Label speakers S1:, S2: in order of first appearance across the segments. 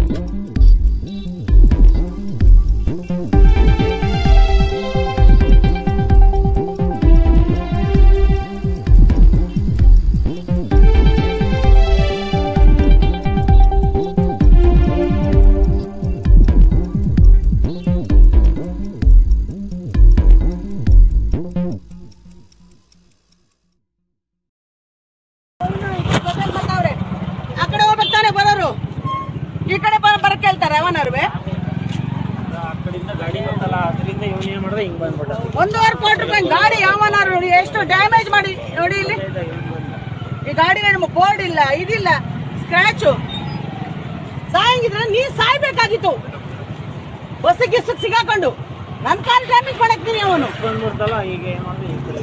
S1: ಆ ಕಡೆ ಹೋಗ್ಬೇಕು ತಾನೆ ಬರೋರು ಈ ಕಡೆ ಬ- ಬರಕ್ ಹೇಳ್ತಾರೆ ಅವನರ್ವೆ
S2: ಆ ಕಡೆಯಿಂದ ಗಾಡಿ ಬಂತಲ್ಲ ಅದರಿಂದ ಇವನು ಏನ್ ಮಾಡ್ದೆ ಹಿಂಗ್ ಬಂದ್ಬಿಟ್ಟ
S1: ಒಂದೂವರೆ ಕೋಟಿ ರೂಪಾಯಿ ಗಾಡಿ ಯಾವನಾರು ಎಷ್ಟು ಡ್ಯಾಮೇಜ್ ಮಾಡಿ ನೋಡಿ ಇಲ್ಲಿ ಈ ಗಾಡಿ ನಮ್ಮ ಬೋರ್ಡ್ ಇಲ್ಲ ಇದಿಲ್ಲ ಸ್ಕ್ರಾಚು ಸಾಯಂಗಿದ್ರೆ ನೀ ಸಾಯ್ಬೇಕಾಗಿತ್ತು ಬಸ್ ಗಿಸ್ ಸಿಗಾಕೊಂಡು ನನ್ ಕಾಲ್ ಡ್ಯಾಮೇಜ್ ಮಾಡಕ್ತೀನಿ ಅವನು
S2: ಬಂದ್ಬಿಡ್ತಲ್ಲ ಈಗ ಏನ್ ಮಾಡ್ದೆ ಈ ಕಡೆ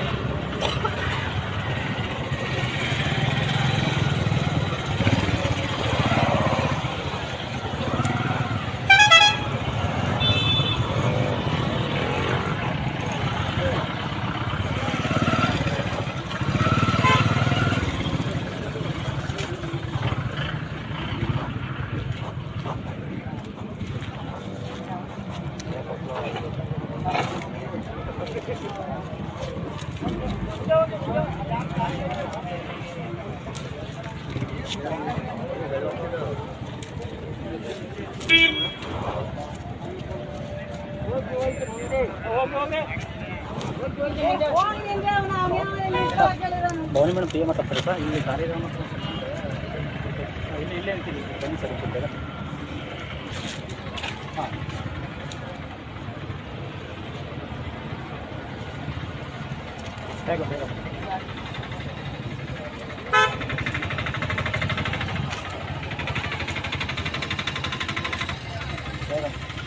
S2: ಭವನಿ ಮೇಡಮ್ ಪಿ ಎಮ್ ಮಾತಾಡ್ತಾರೆ ಸರ್ ಇಲ್ಲಿ ಕಾರ್ಯಕ್ರಮ ಇಲ್ಲಿ ಇಲ್ಲೇ ಅಂತೀನಿ ಬನ್ನಿ ಸರ್ ಸ್ವಲ್ಪ ಬೇಗ ಹಾಂ ಬೇಗ ಬೇಗ ಬೇಗ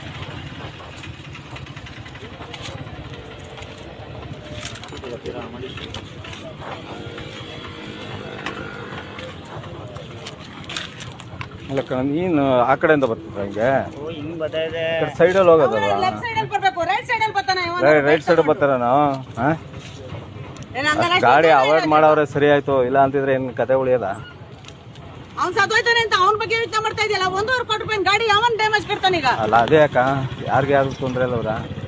S2: ಇದು ಗೊತ್ತಿಲ್ಲ ಮಾಡಿ
S3: ಅಲ್ಲ ಕಣ ನೀನು ಆ ಕಡೆಯಿಂದ ಬರ್ತಿದ್ರ ಹಿಂಗೆ
S2: ಓ ಹಿಂಗ್ ಬರ್ತಾ ಇದೆ
S3: ಸೈಡಲ್ಲಿ ಹೋಗೋದಲ್ವಾ
S1: ಲೆಫ್ಟ್ ಸೈಡ್ ಅಲ್ಲಿ ಬರ್ಬೇಕು ರೈಟ್ ಸೈಡ್ ಅಲ್ಲಿ ಬರ್ತಾನೆ
S3: ರೈಟ್ ಸೈಡ್ ಬರ್ತಾರ ನಾವು ಹಾ? ಅಷ್ಟ್ ಗಾಡಿ ಅವಾಯ್ಡ್ ಮಾಡವ್ರೆ ಸರಿ ಆಯ್ತು ಇಲ್ಲ ಅಂತಿದ್ರೆ ಏನ್ ಕತೆ ಉಳಿಯದ
S1: ಅವ್ನ್ ಸತ್ತೋಯ್ತಾನೆ ಅಂತ ಅವನ ಬಗ್ಗೆ ಯೋಚನೆ ಮಾಡ್ತಾ ಇದೆಯಲ್ಲ ಒಂದೂವರೆ ಕೋಟಿ ರೂಪಾಯಿ ಗಾಡಿ ಅವನ್ ಡ್ಯಾಮೇಜ್ ಕೊಡ್ತಾನೆ ಈಗ
S3: ಅಲ್ಲ ಅದೇ ಯಾಕ ಯಾರಿಗೆ ಯಾರು ತೊಂದ್ರೆ ಇಲ್ಲ ಅವ್ರ